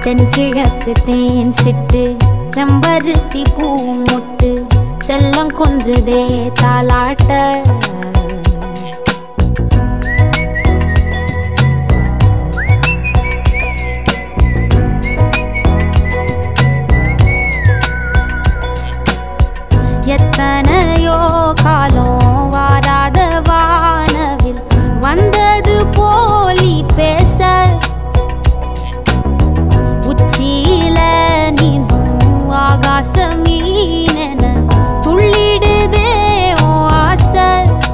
தென்கிழக்கு தேன் சிட்டு செம்பருத்தி பூ முட்டு செல்லம் கொஞ்சுதே தாலாட்ட எத்தனையோ காலம் வாராத வானவில் வந்தது போலி பேச உச்சியில நீந்தும் ஆகாச மீனென துள்ளிடுதே உன் ஆசை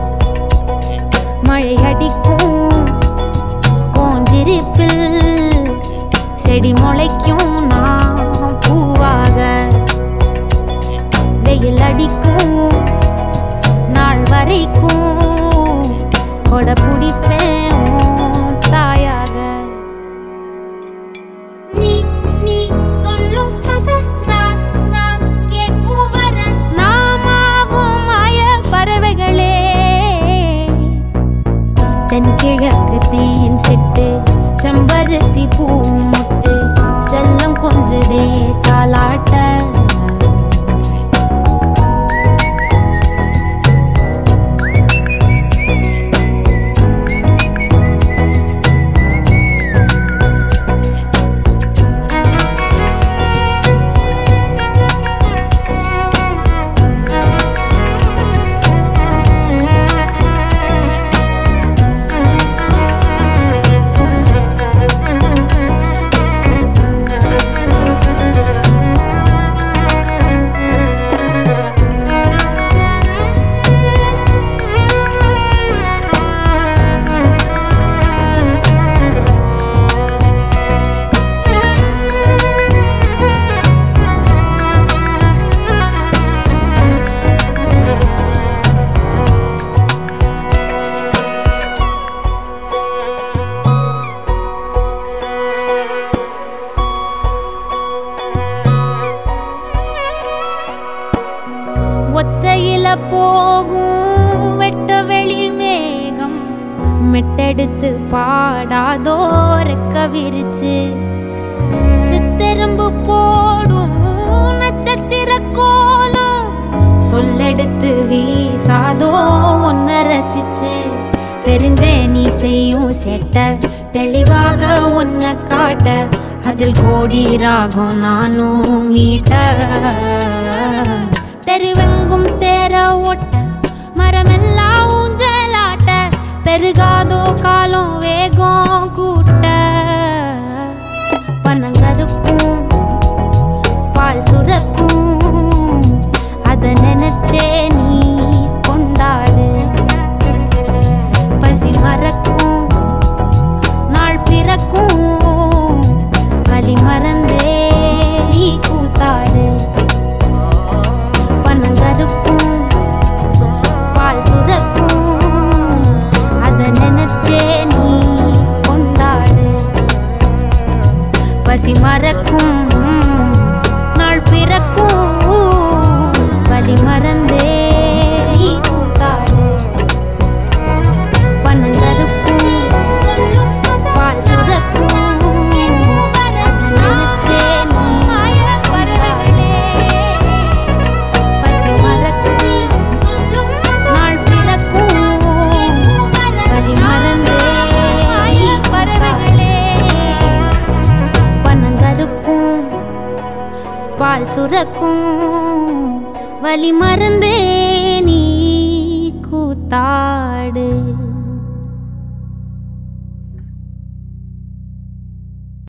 மழை அடிக்கும் ஓஞ்சிருப்பில் செடி முளைக்கும் நான் பூவாக வெயில் அடிக்கும் நாள் வரைக்கும் கொடை பிடிப்பேன் உன் தாயாக நீ நீ சொல்லும் கதை நான் நான் கேட்கும் வர நாமாவும் மாய பறவைகளே தென்கிழக்கு தேன் சிட்டு செம்பருத்தி பூ முட்டு செல்லம் கொஞ்சுதே தாலாட்ட ஒத்தையில போகும் வெட்ட வெளி மேகம் மெட்டெடுத்து பாடாதோ ரெக்க விரிச்சு சித்தெரும்பு போடும் நட்சத்திர கோலம் சொல்லெடுத்து வீசாதோ உன்ன ரசிச்சு தெரிஞ்சே நீ செய்யும் செட்ட தெளிவாக உன்னை காட்ட அதில் கோடி ராகம் நானும் மீட்ட தெருவெங்கும் தேர ஓட்ட மரமெல்லாம் ஊஞ்சலாட்ட பெருகாதோ காலம் வேகம் கூட்ட பனங்கருக்கும் பால் சுரக்கும் அத நினைச்சே நீ கொண்டாடு பசி மறக்கும் நாள் பிறக்கும் வலி மறந்தே நீ கூத்தாடு பனங்கருக்கும் பால் சுரக்கும் அத நினைச்சே நீ கொண்டாடு பசி மறக்கும் நாள் பிறக்கும் வலி மறந்தே நீ கூத்தாடு பனங்கருக்கும் பால் சுரக்கும் அத நினைச்சே நீ பசி மறக்கும் நாள் பிறக்கும் வலி மறந்தே நீ பனங்கருக்கும் பால் சுரக்கும் வலி மறந்தே நீ கூத்தாடு